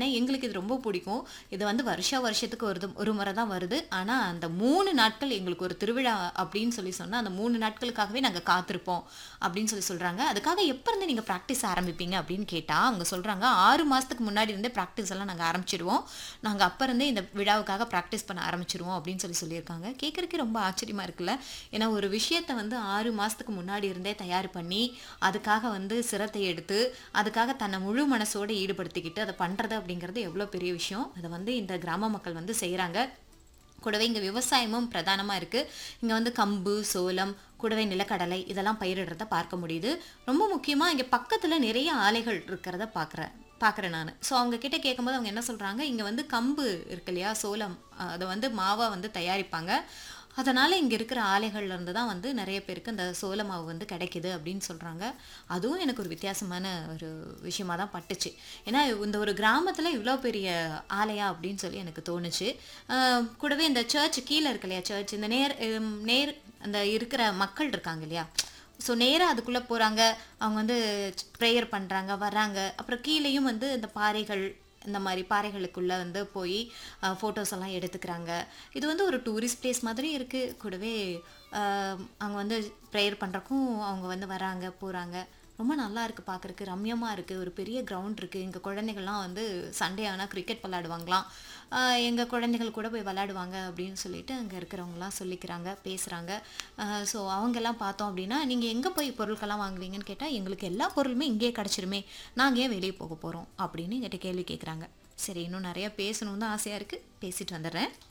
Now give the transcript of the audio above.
ஏன்னா எங்களுக்கு இது ரொம்ப பிடிக்கும் இது வந்து வருஷா வருஷத்துக்கு ஒரு ஒரு முறை தான் வருது ஆனால் அந்த மூணு நாட்கள் எங்களுக்கு ஒரு திருவிழா அப்படின்னு சொல்லி சொன்னால் அந்த மூணு நாட்களுக்காகவே நாங்கள் காத்திருப்போம் அப்படின்னு சொல்லி சொல்கிறாங்க அதுக்காக எப்போ இருந்து நீங்கள் ப்ராக்டிஸ் ஆரம்பிப்பீங்க அப்படின்னு கேட்டால் அவங்க சொல்கிறாங்க ஆறு மாதத்துக்கு முன்னாடி இருந்தே ப்ராக்டிஸ் எல்லாம் நாங்கள் ஆரம்பிச்சிடுவோம் நாங்கள் அப்போ இருந்தே இந்த விழாவுக்காக ப்ராக்டிஸ் பண்ண ஆரம்பிச்சிருவோம் அப்படின்னு சொல்லி சொல்லியிருக்காங்க கேட்குறதுக்கே ரொம்ப ஆச்சரியமாக இருக்குல்ல ஏன்னா ஒரு விஷயத்தை வந்து ஆறு மாதத்துக்கு முன்னாடி இருந்தே தயார் பண்ணி அதுக்காக வந்து சிரத்தை எடுத்து அதுக்காக தன்னை முழு மனசோடு ஈடுபடுத்திக்கிட்டு அதை பண்ணுறது அப்படிங்கிறது எவ்வளோ பெரிய விஷயம் அதை வந்து இந்த கிராம மக்கள் வந்து செய்கிறாங்க கூடவே இங்கே விவசாயமும் பிரதானமாக இருக்குது இங்கே வந்து கம்பு சோளம் கூடவே நிலக்கடலை இதெல்லாம் பயிரிடுறத பார்க்க முடியுது ரொம்ப முக்கியமாக இங்கே பக்கத்தில் நிறைய ஆலைகள் இருக்கிறத பார்க்குறேன் பார்க்குறேன் நான் ஸோ அவங்க கிட்ட கேட்கும்போது அவங்க என்ன சொல்கிறாங்க இங்கே வந்து கம்பு இருக்கு இல்லையா சோளம் அஹ் அதை வந்து மாவா வந்து தயாரிப்பாங்க அதனால் இங்கே இருக்கிற ஆலைகள்ல இருந்து தான் வந்து நிறைய பேருக்கு அந்த சோள மாவு வந்து கிடைக்குது அப்படின்னு சொல்கிறாங்க அதுவும் எனக்கு ஒரு வித்தியாசமான ஒரு விஷயமா தான் பட்டுச்சு ஏன்னா இந்த ஒரு கிராமத்தில் இவ்வளோ பெரிய ஆலையா அப்படின்னு சொல்லி எனக்கு தோணுச்சு ஆஹ் கூடவே இந்த சர்ச் கீழே இருக்கு இல்லையா சர்ச் இந்த நேர் ஹம், நேர் அந்த இருக்கிற மக்கள் இருக்காங்க இல்லையா ஸோ நேராக அதுக்குள்ளே போகிறாங்க அவங்க வந்து ப்ரேயர் பண்ணுறாங்க வர்றாங்க அப்புறம் கீழேயும் வந்து இந்த பாறைகள் இந்த மாதிரி பாறைகளுக்குள்ளே வந்து போய் ஃபோட்டோஸ் எல்லாம் எடுத்துக்கிறாங்க இது வந்து ஒரு டூரிஸ்ட் பிளேஸ் மாதிரி இருக்குது கூடவே அஹ், அவங்க வந்து ப்ரேயர் பண்ணுறக்கும் அவங்க வந்து வராங்க போகிறாங்க ரொம்ப நல்லா இருக்குது பார்க்குறக்கு ரம்யமாக இருக்குது ஒரு பெரிய கிரவுண்ட் இருக்குது எங்கள் குழந்தைகள்லாம் வந்து சண்டே ஆனால் கிரிக்கெட் விளாடுவாங்களாம் எங்கள் குழந்தைகள் கூட போய் விளாடுவாங்க அப்படின்னு சொல்லிட்டு அங்கே இருக்கிறவங்களாம் சொல்லிக்கிறாங்க பேசுகிறாங்க ஸோ அவங்கெல்லாம் பார்த்தோம் அப்படின்னா நீங்கள் எங்கே போய் பொருட்கள்லாம் வாங்குவீங்கன்னு கேட்டால் எங்களுக்கு எல்லா பொருளுமே இங்கேயே கிடச்சிருமே நாங்கள் ஏன் வெளியே போக போகிறோம் அப்படின்னு என்கிட்ட கேள்வி கேட்குறாங்க சரி இன்னும் நிறையா பேசணும்னு தான் ஆசையாக இருக்குது பேசிட்டு வந்துடுறேன்